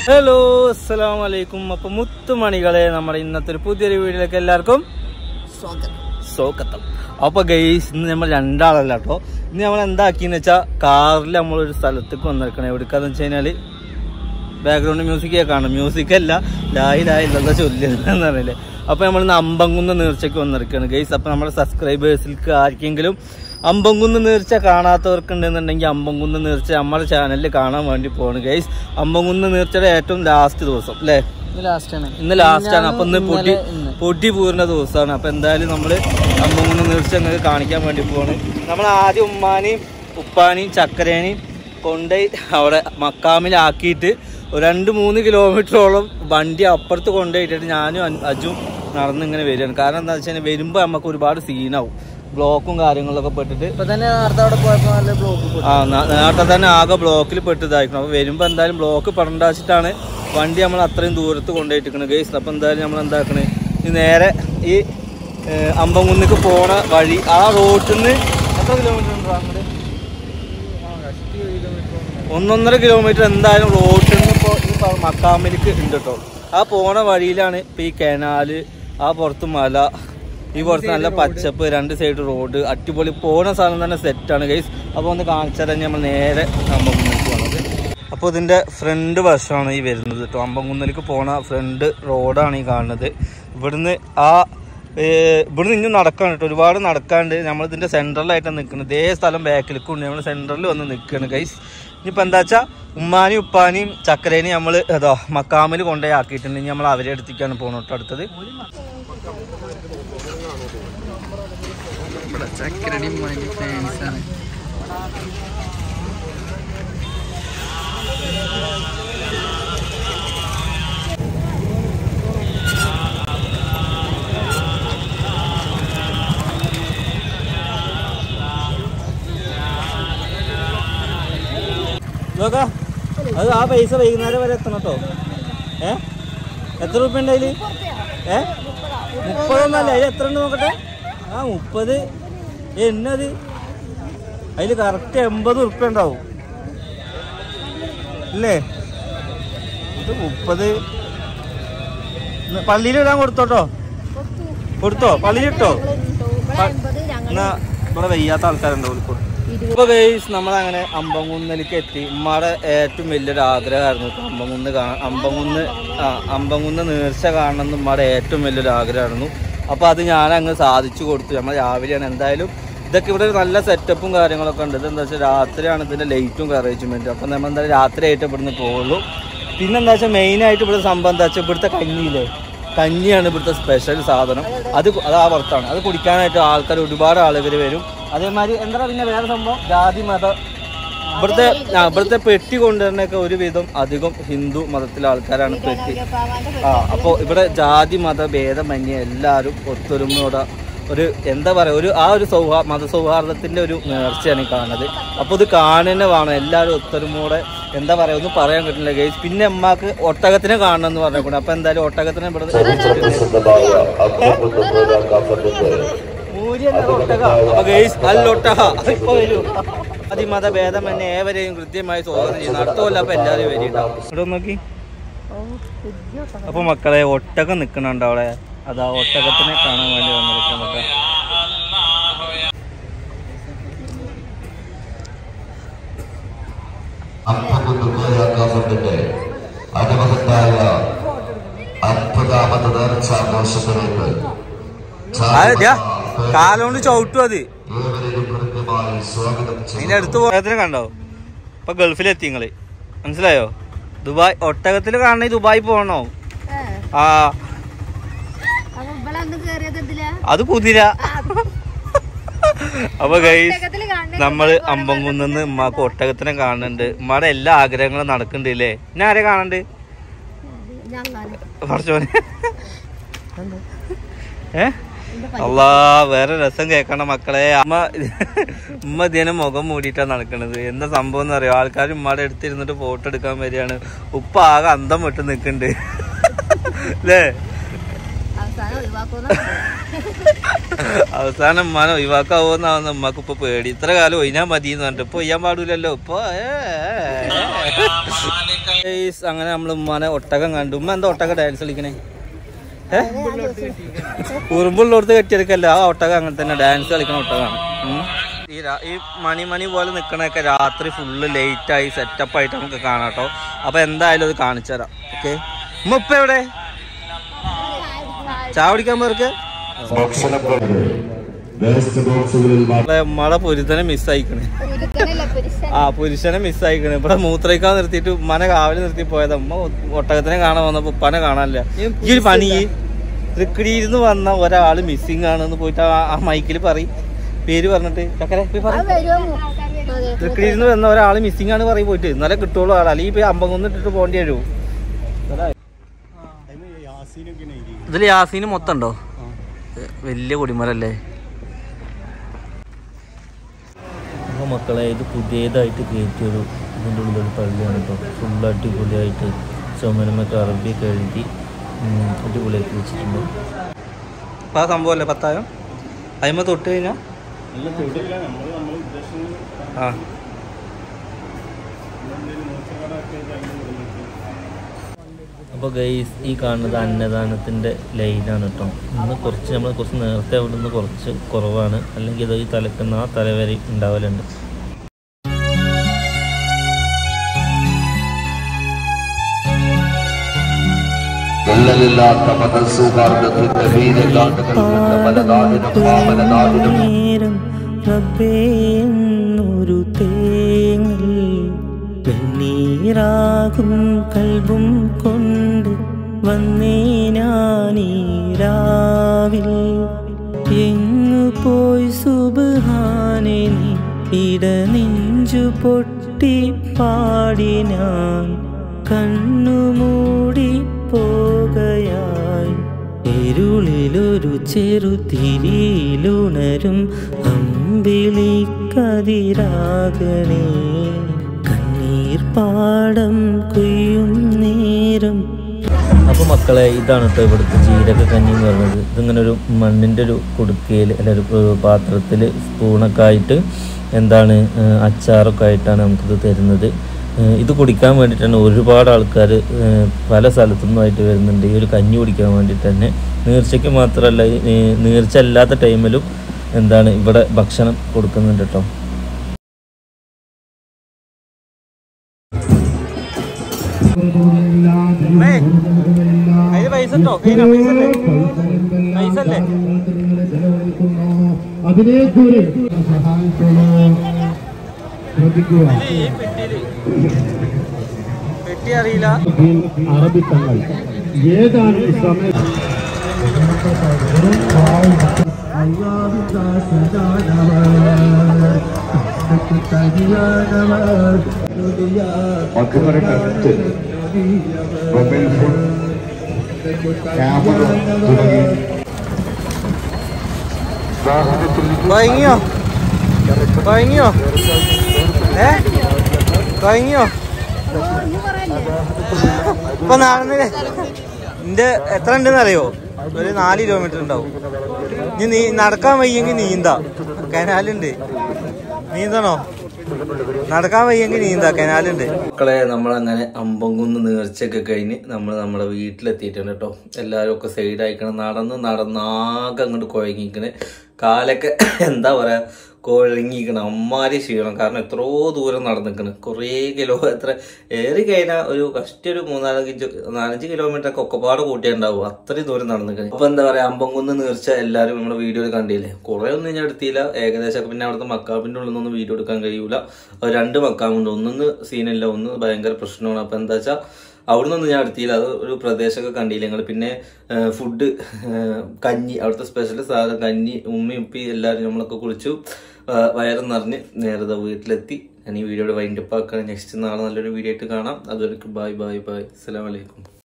Hello അസ്സലാമു അലൈക്കും അപ്പൊ മുത്തുമണികളെ നമ്മുടെ ഇന്നത്തെ ഒരു പുതിയൊരു വീഡിയോയിലേക്ക് എല്ലാവർക്കും സ്വാഗതം അപ്പൊ ഗൈസ് ഇന്ന് നമ്മൾ രണ്ടാളല്ല കേട്ടോ ഇന്ന് നമ്മൾ എന്താക്കിന്ന് വെച്ചാൽ കാറിൽ നമ്മളൊരു സ്ഥലത്തേക്ക് വന്നിരിക്കണം എവിടേക്കാന്ന് വെച്ച് കഴിഞ്ഞാല് ബാക്ക്ഗ്രൗണ്ട് മ്യൂസിക് കേൾക്കാണ് മ്യൂസിക് അല്ല ലായി ലായി എന്താ ചൊല്ലുന്നതെന്ന് അറിയില്ലേ അപ്പൊ നമ്മൾ ഇന്ന് അമ്പങ്കുന്ന് നേർച്ചയ്ക്ക് വന്നിരിക്കുകയാണ് ഗൈസ് അപ്പൊ നമ്മുടെ സബ്സ്ക്രൈബേഴ്സിലേക്ക് ആർക്കെങ്കിലും അമ്പങ്കുന്ന് നേർച്ച കാണാത്തവർക്ക് ഉണ്ടെന്നുണ്ടെങ്കിൽ അമ്പങ്കുന്ന് നേർച്ച നമ്മുടെ ചാനലിൽ കാണാൻ വേണ്ടി പോവാണ് ഗൈസ് അമ്പങ്കുന്ന് നേർച്ചയുടെ ഏറ്റവും ലാസ്റ്റ് ദിവസം അല്ലേ ലാസ്റ്റ് ആണ് ഇന്ന് ലാസ്റ്റ് ആണ് അപ്പൊ ഇന്ന് പൊട്ടി ഇന്നലെ ഇന്ന്. പൊട്ടി പൂരുന്ന ദിവസമാണ് അപ്പൊ എന്തായാലും നമ്മള് അമ്മൂന്ന് നേർച്ച നിങ്ങൾക്ക് കാണിക്കാൻ വേണ്ടി പോവാണ് നമ്മൾ ആദ്യം ഉമ്മാനെയും ഉപ്പാനെയും ചക്കരേനെയും കൊണ്ടുപോയി അവിടെ മക്കാമിലാക്കിയിട്ട് ഒരു രണ്ട് മൂന്ന് കിലോമീറ്ററോളം വണ്ടി അപ്പുറത്ത് കൊണ്ടുപോയിട്ടിട്ട് ഞാനും അൻ- അജും നടന്ന് ഇങ്ങനെ വരികയാണ് കാരണം എന്താ വെച്ചാൽ വരുമ്പോൾ നമുക്ക് ഒരുപാട് സീനാവും ബ്ലോക്കും കാര്യങ്ങളൊക്കെ പെട്ടിട്ട് ഇപ്പൊ തന്നെ നേരത്തെ അവിടെ പോയപ്പോ നല്ല ബ്ലോക്ക് ആ ന- നേരത്തെ തന്നെ ആകെ ബ്ലോക്കിൽ പെട്ടതായിരിക്കണം അപ്പൊ വരുമ്പോ എന്തായാലും ബ്ലോക്ക് പെടണ്ടാച്ചിട്ടാണ് വണ്ടി നമ്മൾ അത്രയും ദൂരത്ത് കൊണ്ടുപോയിട്ടിരിക്കുന്നത് ഗൈസ് അപ്പൊ എന്തായാലും നമ്മൾ എന്താക്കണേ ഈ നേരെ ഈ ഏഹ്, അമ്പംകുന്നിക്ക് പോണ വഴി ആ റോട്ടിൽ നിന്ന് എത്ര കിലോമീറ്റർ ഉണ്ട് അങ്ങോട്ട് ഒന്നൊന്നര കിലോമീറ്റർ എന്തായാലും റോട്ടിൽ നിന്ന് ഇപ്പോൾ ഈ പ- മക്കാമിലേക്ക് ഉണ്ട് കേട്ടോ ആ പോണ വഴിയിലാണ് ഇപ്പൊ ഈ കനാല് ആ പുറത്ത് മല ഈ പുറത്ത് നല്ല പച്ചപ്പ് രണ്ട് സൈഡ് റോഡ് അടിപൊളി പോണ സ്ഥലം തന്നെ സെറ്റാണ് ഗൈസ് അപ്പോൾ ഒന്ന് കാണിച്ചാൽ തന്നെ നമ്മൾ നേരെ അമ്പംകുന്നിലേക്ക് പോണത് അപ്പോൾ ഇതിൻ്റെ ഫ്രണ്ട് വശമാണ് ഈ വരുന്നത് കേട്ടോ അമ്പംകുന്നിലേക്ക് പോണ ഫ്രണ്ട് റോഡാണ് ഈ കാണുന്നത് ഇവിടുന്ന് ആ ഏഹ് ഇവിടുന്ന് ഇനി നടക്കാണ് കേട്ടോ ഒരുപാട് നടക്കാണ്ട് നമ്മൾ ഇതിന്റെ സെൻട്രലായിട്ടാണ് നിൽക്കുന്നത് ഇതേ സ്ഥലം ബാക്കിലേക്ക് ഉണ്ട് നമ്മൾ സെൻട്രലിൽ വന്ന് നിൽക്കുകയാണ് ഗൈസ് ഇനിയിപ്പോൾ എന്താ വെച്ചാൽ ഉമ്മാനെയും ഉപ്പാനെയും ചക്കരേനെയും നമ്മൾ ഏതോ മക്കാമിൽ കൊണ്ടുപോയി ആക്കിയിട്ടുണ്ട് ഇനി നമ്മൾ അവരെ അടുത്തേക്കാണ് പോകണം കേട്ടോ അടുത്തത് ചക്കരടി ഫാൻസ് ആണ് നോക്കാം അത് ആ പൈസ വൈകുന്നേരം വരെ എത്തണം കേട്ടോ ഏ എത്ര റുപ്യ ഉണ്ട് അതിൽ ഏ മുപ്പതൊന്നല്ല അതിൽ എത്ര ഉണ്ട് നോക്കട്ടെ ആ മുപ്പത് എന്നത് അതിൽ കറക്റ്റ് എൺപത് റുപ്യ ഉണ്ടാവും ഇല്ലേ ഇത് മുപ്പത് പള്ളിയിൽ ഇടാൻ കൊടുത്തോട്ടോ കൊടുത്തോ പള്ളിയിലിട്ടോ എന്നാ ഇവിടെ വയ്യാത്ത ആൾക്കാരുണ്ടാവും ഇപ്പോൾ ഇപ്പൊ ഗൈസ് നമ്മളങ്ങനെ അമ്പംകുന്നിലേക്ക് എത്തി ഉമ്മയുടെ ഏറ്റവും വലിയൊരു ആഗ്രഹമായിരുന്നു ട്ടോ അമ്പംകുന്ന് കാണാൻ അമ്പംകുന്ന് ആ അമ്പംകുന്ന് നേർച്ച കാണണം എന്ന് ഉമ്മയുടെ ഏറ്റവും വലിയൊരു ആഗ്രഹമായിരുന്നു അപ്പൊ അത് ഞാൻ അങ്ങ് സാധിച്ചു കൊടുത്തു നമ്മൾ രാവിലെയാണ് എന്തായാലും ഇതൊക്കെ ഇവിടെ ഒരു നല്ല സെറ്റപ്പും കാര്യങ്ങളൊക്കെ ഉണ്ട് ഇതെന്താ വെച്ചാൽ രാത്രിയാണ് ഇതിന്റെ ലൈറ്റും അറേഞ്ച്മെന്റും അപ്പൊ നമ്മൾ എന്തായാലും രാത്രിയായിട്ട് ഇവിടുന്ന് പോകുള്ളൂ പിന്നെ എന്താ വെച്ചാൽ മെയിനായിട്ട് ഇവിടെ സംഭവം എന്താ വെച്ചാൽ ഇവിടുത്തെ കഞ്ഞിയില്ലേ കഞ്ഞിയാണ് ഇവിടുത്തെ സ്പെഷ്യൽ സാധനം അത് കു- അത് ആ പുറത്താണ് അത് കുടിക്കാനായിട്ട് ആൾക്കാർ ഒരുപാട് ആളുകൾ വരും അതേമാതിരി എന്താ പിന്നെ വേറെ സംഭവം ജാതി മത ഇവിടുത്തെ ആ, ഇവിടുത്തെ പെട്ടി കൊണ്ടുവരുന്നൊക്കെ ഒരുവിധം അധികം ഹിന്ദു മതത്തിലെ ആൾക്കാരാണ് പെട്ടി ആ അപ്പോൾ ഇവിടെ ജാതി മത ഭേദമന്യേ എല്ലാവരും ഒത്തൊരുമയോടെ ഒരു എന്താ പറയുക ഒരു ആ ഒരു സൗഹാ മത സൗഹാർദ്ദത്തിന്റെ ഒരു നേർച്ചയാണ് ഈ കാണുന്നത് അപ്പോൾ ഇത് കാണുന്നെ വേണം എല്ലാവരും ഒത്തൊരുമയോടെ എന്താ പറയുക ഒന്നും പറയാൻ കിട്ടില്ല ഗൈസ് പിന്നെ അമ്മക്ക് ഒട്ടകത്തിനെ കാണണം എന്ന് പറഞ്ഞേക്കൂടെ അപ്പൊ എന്തായാലും ഒട്ടകത്തിനെ ഇവിടെ മൂര്യല്ല ഒട്ടക അപ്പൊ ഗൈസ് അല്ലൊട്ടക ഇപ്പൊ വരൂ അതിമത ഭേദം തന്നെ ഏവരെയും കൃത്യമായി സ്വാഗതം ചെയ്യുന്നു അടുത്ത കൊല്ലം അപ്പൊ എല്ലാവരും വരിണ്ടാവും ഇവിടെ ഒന്ന് നോക്കി അപ്പൊ മക്കളെ ഒട്ടകം നിക്കണുണ്ട് അവിടെ അതാ ഒട്ടകത്തിനെ കാണാൻ വേണ്ടി വന്നിരിക്കാം മക്കളെ അർത്ഥകുന്നുകയാക്കാമെന്നിട്ട് അനുമഹത്തായ അത്ഭുതാമത നേർച്ചാഘോഷത്തിലേക്ക് അതെയാ കാലോണ്ട് ചവിട്ടും അത് ഏവരെയും കൃത്യമായി സ്വാഗതം ചെയ്യും അതിന്റെ അടുത്ത് ഒട്ടകത്തിനെ കണ്ടോ ഇപ്പൊ ഗൾഫിലെത്തി നിങ്ങള് മനസ്സിലായോ ദുബായ് ഒട്ടകത്തിൽ കാണണേ ദുബായ് പോകണോ ആ അപ്പൊ ഇവിടെ ഒന്ന് കേറിയത് എന്തിലാ അത് കുതിര അപ്പൊ ഗൈസ് ഒട്ടകത്തില് കാണണേ നമ്മള് അമ്പംകുന്നിന്ന് ഉമ്മാക്ക് ഒട്ടകത്തിനെ കാണുന്നുണ്ട് ഉമ്മയുടെ എല്ലാ ആഗ്രഹങ്ങളും നടക്കുന്നുണ്ട് ഇല്ലേ ഇന്നെ ആരെ കാണണ്ട് ഞങ്ങള് പറച്ചോനെ ഏ അല്ലാ വേറെ രസം കേക്കണം മക്കളെ അമ്മ ഉമ്മ ഇതിനെ മുഖം മൂടിയിട്ടാ നടക്കണത് എന്താ സംഭവം എന്ന് അറിയോ ആൾക്കാർ ഉമ്മയുടെ അടുത്തിരുന്നിട്ട് ഫോട്ടോ എടുക്കാൻ വരികയാണ് ഉപ്പ ആകെ അന്തം വിട്ട് നിക്കണ്ട് അല്ലേ അവസാനം ഒഴിവാക്കുന്ന അവസാനം ഉമ്മാനെ ഒഴിവാക്കാവോന്നാവുന്ന ഉമ്മക്ക് ഇപ്പൊ പേടി ഇത്ര കാലം ഒഴിഞ്ഞാ മതി എന്ന് പറഞ്ഞിട്ട് ഇപ്പൊ ഒയ്യാൻ പാടില്ലല്ലോ ഇപ്പൊ ഏ, ഏ, ഏ. ഗയ്സ്, അങ്ങനെ നമ്മൾ ഉമ്മാനെ ഒട്ടകം കണ്ടു ഉമ്മ എന്താ ഒട്ടക ഡാൻസ് കളിക്കണേ ഏ ഉറുമ്പുള്ളടത്ത് കെട്ടിയെടുക്കല്ല ആ ഒട്ടകം അങ്ങനെ തന്നെ ഡാൻസ് കളിക്കണ ഒട്ടകമാണ് ഉം. ഈ രാ- ഈ മണി മണി പോലെ നിക്കണൊക്കെ രാത്രി ഫുള്ള് ലേറ്റ് ആയി സെറ്റപ്പ് ആയിട്ട് നമുക്ക് കാണാം കേട്ടോ അപ്പൊ എന്തായാലും അത് കാണിച്ചു തരാം ഓക്കെ ഉമ്മ ഇപ്പൊ എവിടെ ചായ കുടിക്കാൻ പേർക്ക് ഭക്ഷണക്രമം വേസ്റ്റ് ബോക്സുകളിൽ നമ്മളെ ഉമ്മടെ പൊരുത്തനെ മിസ്സായിക്കണേ ഒരുക്കനല്ല പുരുഷൻ ആ പുരുഷനെ മിസ്സായിക്കണേ ഇവിടെ മൂത്രയിക്കാൻ നിർത്തിയിട്ട് ഉമ്മനെ കാവല് നിർത്തി പോയത് ഉമ്മ ഒട്ടകത്തിനെ കാണാൻ വന്നപ്പോ ഉപ്പനെ കാണാനില്ല ഈ ഒരു പണി തൃക്കടിയിരുന്ന് വന്ന ഒരാള് മിസ്സിങ് ആണെന്ന് പോയിട്ട് ആ- ആ മൈക്കിൽ പറയും പേര് പറഞ്ഞിട്ട് ചക്കരെ പോയി പറ അത് വരുമോ അതെ തൃക്കടിയിരുന്ന് വന്ന ഒരാള് മിസ്സിങ് ആണ് പറയും പോയിട്ട് ഇന്നലെ കിട്ടുള്ളൂ ആൾ അല്ലെങ്കിൽ ഇപ്പൊ അമ്പകൊന്ന് ഇട്ടിട്ട് പോകേണ്ടി വരും ഇതിൽ യാസീന് മൊത്തം ഉണ്ടോ വലിയ കൊടിമരല്ലേ അപ്പോൾ മക്കളെ ഇത് പുതിയതായിട്ട് കയറ്റിയൊരു ഇതിൻ്റെ ഉള്ളിലൊരു പള്ളിയാണ് കേട്ടോ ഫുൾ അടിപൊളിയായിട്ട് ചുമരമൊക്കെ അറബിയൊക്കെ എഴുതി ഉം, അടിപൊളിയാക്കി വെച്ചിട്ടുണ്ട് അപ്പോൾ ആ സംഭവമല്ലേ പത്തായം അതിമ തൊട്ട് കഴിഞ്ഞാൽ ആ അപ്പോൾ ഗൈസ് ഈ കാണുന്നത് അന്നദാനത്തിൻ്റെ ലൈനാണ് കേട്ടോ ഇന്ന് കുറച്ച് നമ്മൾ കുറച്ച് നേരത്തെ അവിടെ നിന്ന് കുറച്ച് കുറവാണ് അല്ലെങ്കിൽ ഇത് ഈ തലക്കുന്ന ആ തല വരെ ഉണ്ടാവലുണ്ട് വിള്ളലില്ലാത്ത മതസൗഹാർദ്ദത്തിന്റെ വീരഗാഥകൾ കണ്ട മലനാടിനും മാമലനാടിനും നേരം റബ്ബേ എന്നൊരു തേങ്ങൽ വെണ്ണീറാകും കൽബും കൊണ്ട് വന്നേ ഞാനീരാവിൽ എങ്ങു പോയി സുബാനെ നീ ഇടനെഞ്ചു പൊട്ടി പാടി ഞാൻ കണ്ണുമൂടി പോകയായി ഇരുളിലൊരു ചെറുതിരിയിലുണരും അമ്പിളിക്കതിരാകണേ കണ്ണീർ പാടം കൊയ്യും നേരം അപ്പോൾ മക്കളെ ഇതാണ് കേട്ടോ ഇവിടുത്തെ ജീരക കഞ്ഞി എന്ന് പറയുന്നത് ഇതിങ്ങനെ ഒരു മണ്ണിൻ്റെ ഒരു കുടുക്കയിൽ അല്ല ഒരു പാത്രത്തിൽ സ്പൂണൊക്കെ ആയിട്ട് എന്താണ് ഏഹ് അച്ചാറൊക്കെ ആയിട്ടാണ് നമുക്കിത് തരുന്നത് ഏഹ് ഇത് കുടിക്കാൻ വേണ്ടിയിട്ടാണ് ഒരുപാട് ആൾക്കാർ പല സ്ഥലത്തു നിന്നുമായിട്ട് വരുന്നുണ്ട് ഈ ഒരു കഞ്ഞി കുടിക്കാൻ വേണ്ടിയിട്ട് തന്നെ നീർച്ചയ്ക്ക് മാത്രമല്ല ഈ, ഏഹ് നീർച്ച അല്ലാത്ത ടൈമിലും എന്താണ് ഇവിടെ ഭക്ഷണം കൊടുക്കുന്നുണ്ട് കേട്ടോ അതിന് പൈസ ഉണ്ടോ കയ്യിലാ പൈസ അല്ലേ പൈസ അല്ലേ അതിനെക്കൂടി സഹായിച്ചോളൂ ശ്രദ്ധിക്കുക ഈ പെട്ടിയില് പെട്ടി അറിയില്ല അറബിത്തങ്ങൾ ഏതാണ് ഈ സമയം മക്കളുടെ ടെസ്റ്റ് മൊബൈൽ ഫോൺ ക്യാമറ തുടങ്ങി വാഹനത്തിൽ കൊയങ്ങിയോ കൊയങ്ങിയോ ഏ കൊയങ്ങിയോ ഇപ്പൊ നടന്നില്ലേ എന്റെ എത്ര ഉണ്ടെന്ന് അറിയോ ഒരു നാല് കിലോമീറ്റർ ഉണ്ടാവും ഇനി നീ നടക്കാൻ വയ്യെങ്കിൽ നീന്താ കനാലുണ്ട് നീന്തണോ നടക്കാൻ വയ്യെങ്കിൽ നീന്താ കനാലുണ്ട് മക്കളെ നമ്മളങ്ങനെ അമ്പങ്കുന്ന് നേർച്ചയൊക്കെ കഴിഞ്ഞ് നമ്മൾ നമ്മുടെ വീട്ടിലെത്തിയിട്ടുണ്ട് കേട്ടോ എല്ലാവരും ഒക്കെ സൈഡ് അയക്കണം നടന്ന് നടന്നാകെ അങ്ങോട്ട് കുഴങ്ങിക്കണേ കാലൊക്കെ എന്താ പറയാ കുഴങ്ങിക്കണം അമ്മാരി ക്ഷീണം കാരണം എത്രയോ ദൂരം നടന്നിക്കണ് കുറേ കിലോ എത്ര ഏറി കഴിഞ്ഞാൽ ഒരു കഷ്ടി ഒരു മൂന്നാലഞ്ച് നാലഞ്ച് കിലോമീറ്റർ ഒക്കെ ഒക്കെപ്പാട് കൂട്ടിയുണ്ടാവും അത്രയും ദൂരം നടന്നിക്കണ് അപ്പൊ എന്താ പറയാ അമ്പങ്കുന്ന് നീർച്ച എല്ലാവരും നമ്മുടെ വീഡിയോയിൽ കണ്ടില്ലേ കുറെ ഒന്നും ഞാൻ എടുത്തില്ല ഏകദേശം ഒക്കെ പിന്നെ അവിടുത്തെ മക്കാബിന്റെ ഉള്ളിൽ നിന്നൊന്നും വീഡിയോ എടുക്കാൻ കഴിയൂല അത് രണ്ട് മക്കാമുണ്ട് ഒന്നൊന്ന് സീനില്ല ഒന്ന് ഭയങ്കര പ്രശ്നമാണ് അപ്പൊ എന്താ വെച്ചാൽ അവിടെ നിന്നൊന്നും ഞാൻ എടുത്തില്ല അത് ഒരു പ്രദേശമൊക്കെ കണ്ടില്ല ഞങ്ങൾ പിന്നെ ഫുഡ് കഞ്ഞി അവിടുത്തെ സ്പെഷ്യൽ സാധനം കഞ്ഞി ഉമ്മയും ഉപ്പി എല്ലാവരും നമ്മളൊക്കെ കുളിച്ചു ആ, വയറ് നിറഞ്ഞ് നേരത്തെ വീട്ടിലെത്തി ഞാൻ ഈ വീഡിയോയുടെ വൈൻഡപ്പ് ആക്കുകയാണ് നെക്സ്റ്റ് നാളെ നല്ലൊരു വീഡിയോ ആയിട്ട് കാണാം അതുവരെ ബൈ ബൈ ബൈ അസ്സലാമലൈക്കും